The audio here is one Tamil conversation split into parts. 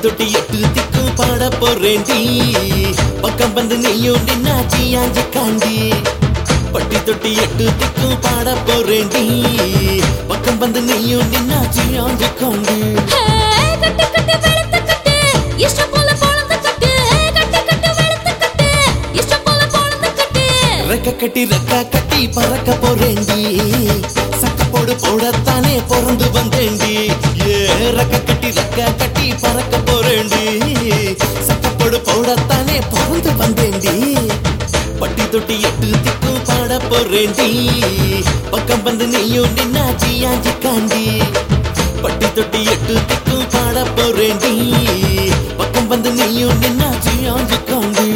தொட்டி எட்டு திக்கும் பாட போறேன்டி பக்கம் வந்து நீயும் நின்னாச்சி ஆஞ்சி காண்டி பட்டி தொட்டி எட்டு திக்கும் பாட போறேன்டி பக்கம் வந்து நீயும் நின்னாச்சி ஆஞ்சி காண்டி ஹே, கட்டு கட்டு வெளுத்து கட்டு இஷ்டம் போல பொழந்து கட்டு கட்டு கட்டு வெளுத்து கட்டு இஷ்டம் போல பொழந்து கட்டு ரெக்க கட்டி ரெக்க கட்டி பறக்க போறேன்டி சக்கப்போடு போடத்தானே பிறந்து வந்தேன்டி ஏ ரெக்க கட்டி ரெக்க கட்டி பறக்க போறேன்டி சக்கப்போடு போடத்தானே பிறந்து வந்தேன்டி பட்டி தொட்டி எட்டு திக்கும் பாட போறேன்டி பக்கம் வந்து நீயும் நின்னாச்சி ஆஞ்சி காண்டி பட்டி தொட்டி எட்டு திக்கும் பாட போறேன்டி பக்கம் வந்து நீயும் நின்னாச்சி ஆஞ்சி காண்டி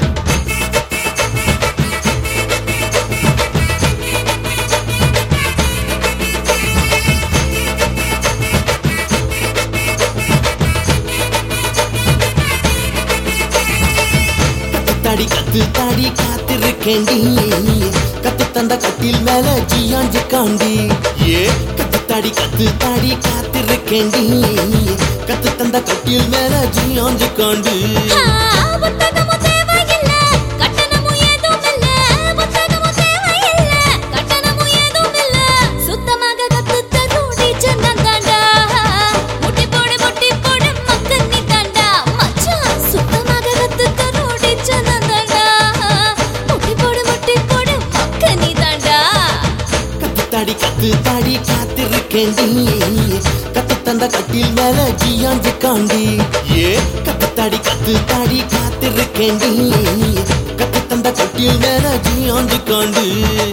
தாடி கத்து தாடி காத்திருக்கேண்டி கத்து தந்த கட்டில் மேல ஜியாஞ்சு காண்டி ஏ கத்து தாடி கத்து தாடி காத்திருக்கேண்டி கத்து தந்த கட்டில் மேல ஜியாஞ்சு காண்டி ஆ, புத்தகமும் தேவையில்ல, கட்டணமும் ஏதும் இல்ல. புத்தகமும் தேவையில்ல, கட்டணமும் ஏதும் இல்ல. சுத்தமாக கத்துத் தரும் teacher நான் தாண்டா. முட்டி போடு, முட்டி போடு, மக்கள் நீ தாண்டா. மச்சான், சுத்தமாக கத்துத் தரும் teacher நான் தாண்டா. முட்டி போடு, முட்டி போடு, மக்கள் நீ தாண்டா. கத்து தாடி கத்து தாடி காத்திருக்கேண்டி கத்து தந்த கட்டில் மேல ஜியாஞ்சு காண்டி ஏ கத்து தாடி கத்து தாடி காத்திருக்கேண்டி கத்து தந்த கட்டில் மேல ஜியாஞ்சு காண்டி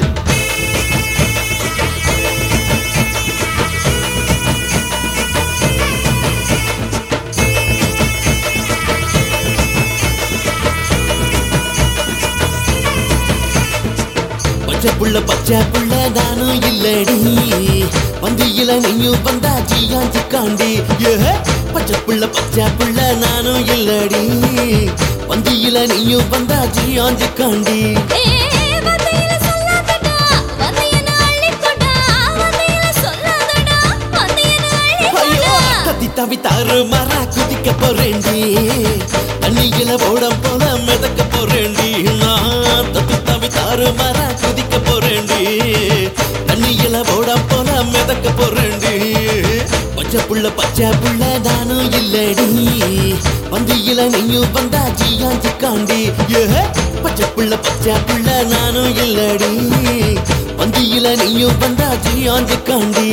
பச்சை புள்ள பச்சை புள்ள நானும் இல்லடி வந்தியில நீயும் வந்தா ஜியாஞ்சு காண்டி ஏ பச்சை புள்ள பச்சை புள்ள நானும் இல்லடி வந்தியில நீயும் வந்தா ஜியாஞ்சு காண்டி ஏ, வார்த்தையில சொல்லாதடா, வந்து என்னை அள்ளிக்கொண்டா. வார்த்தையில சொல்லாதடா, வந்து என்னை ஐயோ அள்ளிக்கொண்டா. கத்தி தவி தாறு மரா குதிக்க போறேண்டி தண்ணியில ஓடம் போல மிதக்க போறேண்டி நான் தத்தி தவி தாறு மரா குதிக்க போறேண்டி தண்ணியில ஓடம் போல மிதக்க போறேண்டி பச்சை புள்ள பச்சை புள்ள நானும் இல்லடி வந்தியில நீயும் வந்தா ஜியாஞ்சு காண்டி ஏ பச்சை புள்ள பச்சை புள்ள நானும் இல்லடி வந்தியில நீயும் வந்தா ஜியாஞ்சு காண்டி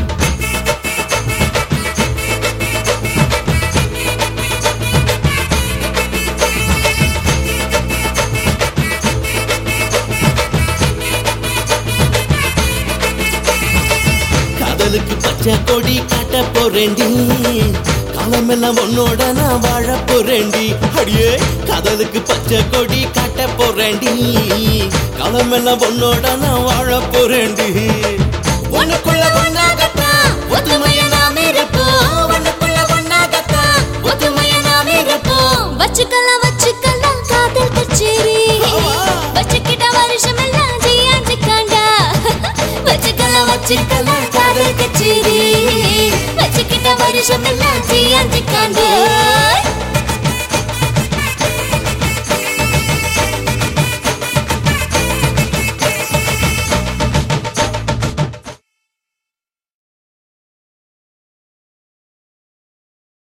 காதலுக்கு பச்சை கொடி காட்ட போறேண்டி காலமெல்லாம் உன்னோட நான் வாழ போறேண்டி அடியே காதலுக்கு பச்சை கொடி காட்ட போறேண்டி காலமெல்லாம் உன்னோட நான் வாழ போறேண்டி உனக்குள்ள ஒன்னாகத்தான் ஒத்துமைய நாம் இருப்போம் உனக்குள்ள ஒன்னாகத்தான் ஒத்துமைய நாம் இருப்போம் வச்சுக்கலாம் வச்சுக்கலாம் காதல் கச்சேரி ஆமா. வச்சுக்கிட்ட வருஷம் எல்லாம் ஜியாஞ்சிக்காண்டா வச்சுக்கலாம் வச்சுக்கலாம் காதல் கச்சேரி வச்சுக்கிட்ட வருஷம் எல்லாம் ஜியாஞ்சிக்காண்டா